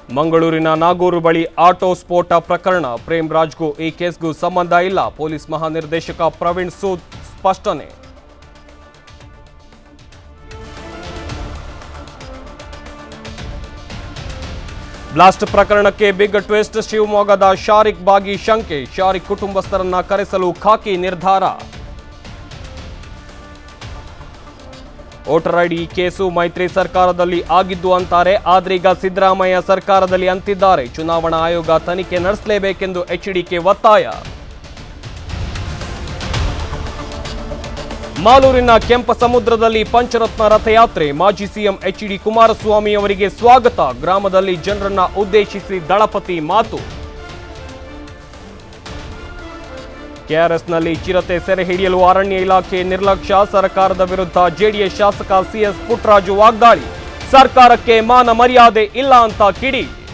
ಮಂಗಳೂರಿನ ನಾಗೂರು ಬಳಿ ಆಟೋ ಸ್ಫೋಟ ಪ್ರಕರಣ ಪ್ರೇಮ್ ರಾಜ್ಗೂ ಈ ಕೇಸ್ಗೂ ಸಂಬಂಧ ಇಲ್ಲ ಪೊಲೀಸ್ ಮಹಾನಿರ್ದೇಶಕ ಪ್ರವೀಣ್ ಸೂದ್ ಸ್ಪಷ್ಟನೆ ಬ್ಲಾಸ್ಟ್ ಪ್ರಕರಣಕ್ಕೆ ಬಿಗ್ ಟ್ವಿಸ್ಟ್ ಶಿವಮೊಗ್ಗದ ಶಾರಿಕ್ ಬಾಗಿ ಶಂಕೆ ಶಾರಿಕ್ ಕುಟುಂಬಸ್ಥರನ್ನ ಕರೆಸಲು ಖಾಕಿ ನಿರ್ಧಾರ ವೋಟರ್ ಐಡಿ ಕೇಸು ಮೈತ್ರಿ ಸರ್ಕಾರದಲ್ಲಿ ಆಗಿದ್ದು ಅಂತಾರೆ ಆದ್ರೀಗ ಸಿದ್ದರಾಮಯ್ಯ ಸರ್ಕಾರದಲ್ಲಿ ಅಂತಿದ್ದಾರೆ ಚುನಾವಣಾ ಆಯೋಗ ತನಿಖೆ ನಡೆಸಲೇಬೇಕೆಂದು ಎಚ್ಡಿಕೆ ಒತ್ತಾಯ ಮಾಲೂರಿನ ಕೆಂಪ ಸಮುದ್ರದಲ್ಲಿ ಪಂಚರತ್ನ ರಥಯಾತ್ರೆ ಮಾಜಿ ಸಿಎಂ ಎಚ್ಡಿ ಕುಮಾರಸ್ವಾಮಿ ಅವರಿಗೆ ಸ್ವಾಗತ ಗ್ರಾಮದಲ್ಲಿ ಜನರನ್ನ ಉದ್ದೇಶಿಸಿ ದಳಪತಿ ಮಾತು ಕೆಆರ್ಎಸ್ನಲ್ಲಿ ಚಿರತೆ ಸೆರೆ ಹಿಡಿಯಲು ಅರಣ್ಯ ಇಲಾಖೆ ನಿರ್ಲಕ್ಷ್ಯ ಸರ್ಕಾರದ ವಿರುದ್ಧ ಜೆಡಿಎಸ್ ಶಾಸಕ ಸಿಎಸ್ ಪುಟ್ಟರಾಜು ವಾಗ್ದಾಳಿ ಸರ್ಕಾರಕ್ಕೆ ಮಾನ ಮರ್ಯಾದೆ ಇಲ್ಲ ಅಂತ ಕಿಡಿ